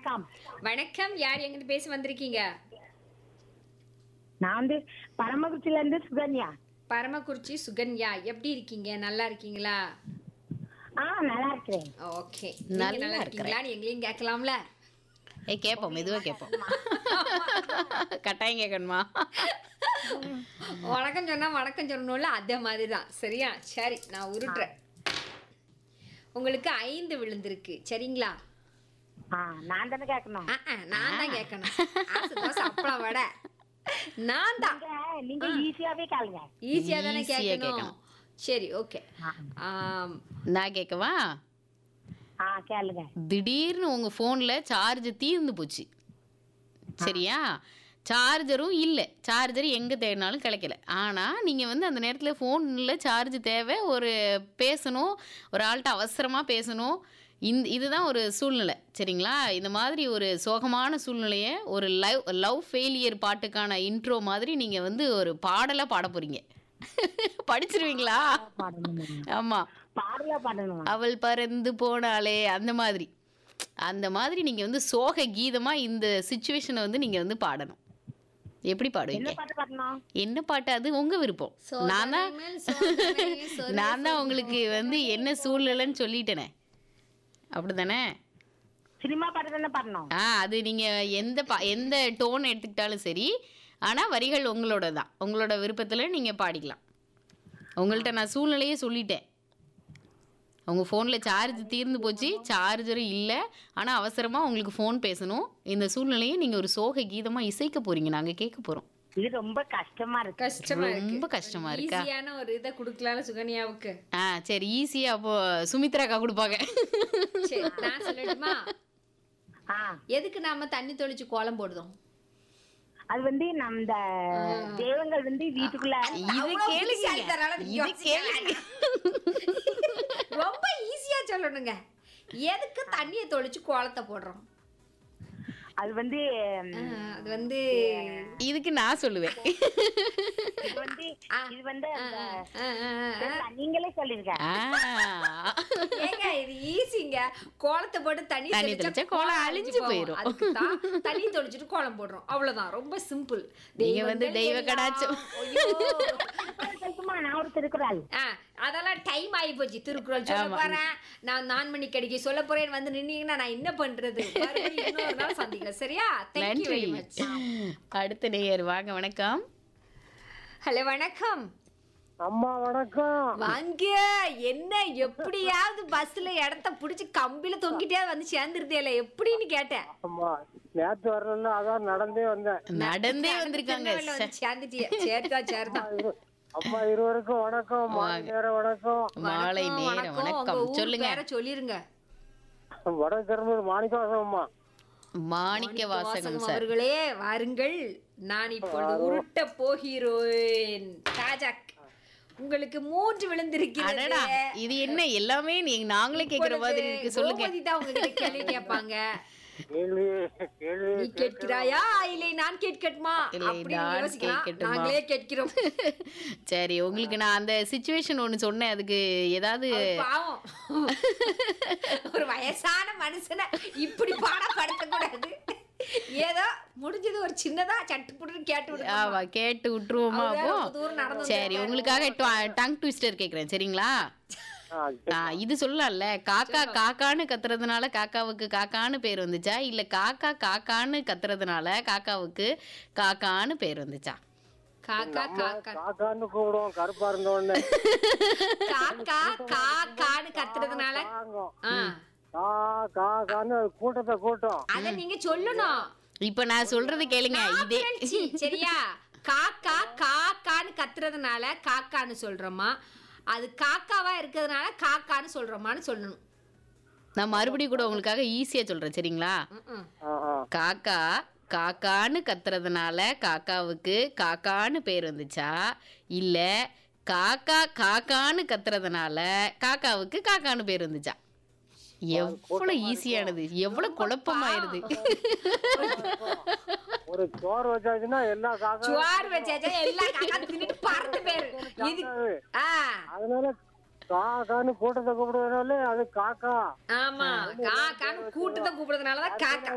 வணக்கம் வணக்கம் யார் எங்கிருந்து பேச வந்திருக்கீங்க நான் வந்து பரமக்குறிச்சில இருந்து சுகன்யா பரமக்குறிச்சி சுகன்யா எப்படி இருக்கீங்க நல்லா இருக்கீங்களா ஆ நல்லா இருக்கிறேன் ஓகே நல்லா நல்லா இருக்கீங்களான்னு எங்களையும் கேட்கலாம்ல ஏய் கேட்போம் மெதுவாக கேட்போம் கட்டாயம் கேட்கணுமா வணக்கம் சொன்னா வணக்கம் சொல்லணும்ல அதே மாதிரி தான் சரியா சரி நான் உருட்டுறேன் உங்களுக்கு ஐந்து விழுந்திருக்கு சரிங்களா ஆ நான் தானே கேட்கணும் ஆ, ஆ, நான் தான் கேட்கணும் ஆசை தோசை அப்பளம் வடை நான் தான் நீங்க- நீங்க ஈஸியாவே கேளுங்க ஈஸியா தானே Easy-ஆ கேட்கணும் கேட்கணும். சரி ஓகே ஆ. நான் கேட்கவா ஆ கேளுங்க திடீர்னு உங்கள் ஃபோனில் சார்ஜ் தீர்ந்து போச்சு சரியா சார்ஜரும் இல்லை சார்ஜர் எங்கே தேடினாலும் கிடைக்கல ஆனால் நீங்கள் வந்து அந்த நேரத்தில் ஃபோனில் சார்ஜ் தேவை ஒரு பேசணும் ஒரு ஆள்கிட்ட அவசரமாக பேசணும் இந்த இதுதான் ஒரு சூழ்நிலை சரிங்களா இந்த மாதிரி ஒரு சோகமான சூழ்நிலையை ஒரு லவ் லவ் ஃபெயிலியர் பாட்டுக்கான இன்ட்ரோ மாதிரி நீங்கள் வந்து ஒரு பாடலாக பாட போகிறீங்க படிச்சிருவீங்களா பாடணும் ஆமாம் பாடலா பாடணும் அவள் பறந்து போனாலே அந்த மாதிரி அந்த மாதிரி நீங்க வந்து சோக கீதமா இந்த சுச்சுவேஷனை வந்து நீங்க வந்து பாடணும் எப்படி என்ன பாடுவீங்க பாட்டு பாடணும் என்ன பாட்டு அது உங்க விருப்பம் நான் தான் சோதனை மேல் சோதனை, சொல் நான் தான் உங்களுக்கு வந்து என்ன சூழ்நிலைன்னு சொல்லிட்டேனே அப்படிதானே சினிமா பாட்டு தானே பாடணும் ஆ அது நீங்க எந்த பா எந்த டோன் எடுத்துக்கிட்டாலும் சரி ஆனா வரிகள் உங்களோட தான் உங்களோட விருப்பத்துல நீங்க பாடிக்கலாம் உங்கள்கிட்ட நான் சூழ்நிலையே சொல்லிட்டேன் உங்கள் ஃபோனில் சார்ஜ் தீர்ந்து போச்சு சார்ஜரும் இல்லை ஆனால் அவசரமாக உங்களுக்கு ஃபோன் பேசணும் இந்த சூழ்நிலையை நீங்கள் ஒரு சோக கீதமாக இசைக்க போகிறீங்க நாங்கள் கேட்க போகிறோம் இது ரொம்ப கஷ்டமா இருக்கு கஷ்டமா இருக்கு ரொம்ப கஷ்டமா இருக்கா? ஈஸியான ஒரு இதை கொடுக்கலாம் சுகன்யாவுக்கு ஆ சரி ஈஸியாக அப்போ சுமித்ராக்கா கொடுப்பாங்க சரி நான் சொல்லட்டுமா ஆ எதுக்கு நாம தண்ணி தொளிச்சு கோலம் போடுதோம் அது வந்து நம்ம தெய்வங்கள் வந்து வீட்டுக்குள்ள இது அவ்வளவு கேளுங்க புத்திசாலித்தனால நீங்க இது யோசிக்க கேளுங்க ரொம்ப ஈஸியா சொல்லணுங்க எதுக்கு தண்ணியை தொளிச்சு கோலத்தை போடுறோம் அது வந்து ஆ, அது வந்து இதுக்கு நான் சொல்லுவேன் இது வந்து இது வந்து அந்த ஆ, ஆ, ஆ. நீங்களே சொல்லிருக்க ஆ ஏங்க இது ஈஸிங்க கோலத்தை போட்டு தண்ணி தண்ணி தெளிச்சா தெளிச்சா கோலம் அழிஞ்சு போயிரும். அதுக்கு தான் தண்ணி தொளிச்சிட்டு கோலம் போடுறோம் அவ்வளவுதான் ரொம்ப சிம்பிள் நீங்க வந்து தெய்வ கடாட்சம். சொல்லட்டுமா நான் ஒரு திருக்குறள் ஆ அதெல்லாம் டைம் ஆகி போச்சு திருக்குறள் சொல்ல போறேன் நான் நான் மணி கடிக்க சொல்ல போறேன் வந்து நின்னீங்கன்னா நான் என்ன பண்றது மறுபடியும் இன்னொரு நாள் சந்திக்கலாம் சரியா தேங்க்யூ நன்றி வெரி மச் அடுத்த நேயர் வாங்க வணக்கம் ஹலோ வணக்கம் அம்மா வணக்கம் வாங்க என்ன எப்படியாவது பஸ்ல இடத்த புடிச்சு கம்பில தொங்கிட்டே வந்து சேர்ந்துருதேல எப்படின்னு கேட்டேன் அம்மா நேத்து வரல அதான் நடந்தே வந்தேன் நடந்தே வந்திருக்காங்க திருநெல்வேலியில வந்து சேர்ந்துட்டியே சேர்த்தா சேர்த்தா இரு- அம்மா இருவருக்கும் வணக்கம் மாலை நேரம் வணக்கம் மாலை வணக்கம், நேரம் வணக்கம். உங்க வணக்கம் ஊர் சொல்லுங்க பேரை சொல்லிருங்க வட திரும்பூர் மாணிக்கவாசம் அம்மா மாணிக்க வாசகம் வாசகம் சார் அவர்களே வாருங்கள் நான் இப்பொழுது உருட்ட போகிறேன் தாஜாக் உங்களுக்கு மூன்று விழுந்திருக்கிறது அடடா இது என்ன எல்லாமே நீங்க நாங்களே கேக்குற மாதிரி இருக்கு சொல்லுங்க கோமதி தான் உங்ககிட்ட கேள்வி கேட்பாங்க கேள்வி கேள்வி நீ கேட்கிறாயா இல்லை நான் கேட்கட்டுமா இல்லை, அப்படின்னு நான் யோசிக்கலாம் கேட்கட்டுமா? நாங்களே கேட்கிறோம் சரி உங்களுக்கு நான் அந்த சுச்சுவேஷன் ஒன்னு சொன்னேன் அதுக்கு ஏதாவது அவர் பாவம் ஒரு வயசான மனுஷனை இப்படி பாடப்படுத்த கூடாது ஏதோ முடிஞ்சது ஒரு சின்னதா சட்டு புட்டு கேட்டு விடுங்க ஆமா கேட்டு விட்டுருவோமா அவர் வேற அப்போ ரொம்ப தூரம் நடந்து சரி உங்களுக்காக டங் ட்விஸ்டர் கேக்குறேன் சரிங்களா ஆ, ஆ, இது சொல்லலாம்ல காக்கா காக்கான்னு கத்துறதுனால காக்காவுக்கு காக்கான்னு பேர் வந்துச்சா இல்ல காக்கா காக்கான்னு கத்துறதுனால காக்காவுக்கு காக்கான்னு பேர் வந்துச்சா காக்கா காக்கா காக்கான்னு கூப்பிடுவோம் கருப்பா இருந்த உடனே காக்கா காக்கான்னு கத்துறதுனால வாங்கும். ஆ, கா காக்கான்னு அது கூட்டத்தை கூட்டம் அத நீங்க சொல்லணும் இப்ப நான் சொல்றது கேளுங்க இதே சி, சரியா காக்கா காக்கான்னு கத்துறதுனால காக்கான்னு சொல்றோமா அது காக்காவா இருக்கிறதுனால காக்கான்னு சொல்றோமான்னு சொல்லணும் நான் மறுபடியும் கூட உங்களுக்காக ஈஸியா சொல்றேன் சரிங்களா ம்ம். ஆ, ஆ. காக்கா காக்கான்னு கத்துறதுனால காக்காவுக்கு காக்கான்னு பேர் வந்துச்சா இல்ல காக்கா காக்கான்னு கத்துறதுனால காக்காவுக்கு காக்கான்னு பேர் வந்துச்சா எவ்வளவு ஈஸியானது எவ்வளவு குழப்பமாயிருது ஒரு சோறு வச்சாச்சுன்னா எல்லா காக்கா சுவார் வச்சாச்சா எல்லா காக்கா தின்னுட்டு பறந்து பேரு இது ஆ அதனால காக்கான்னு கூட்டத்தை கூப்பிடுறதுனால அது காக்கா ஆமா காக்கான்னு கூட்டத்தை கூப்பிடுறதுனாலதான் காக்கா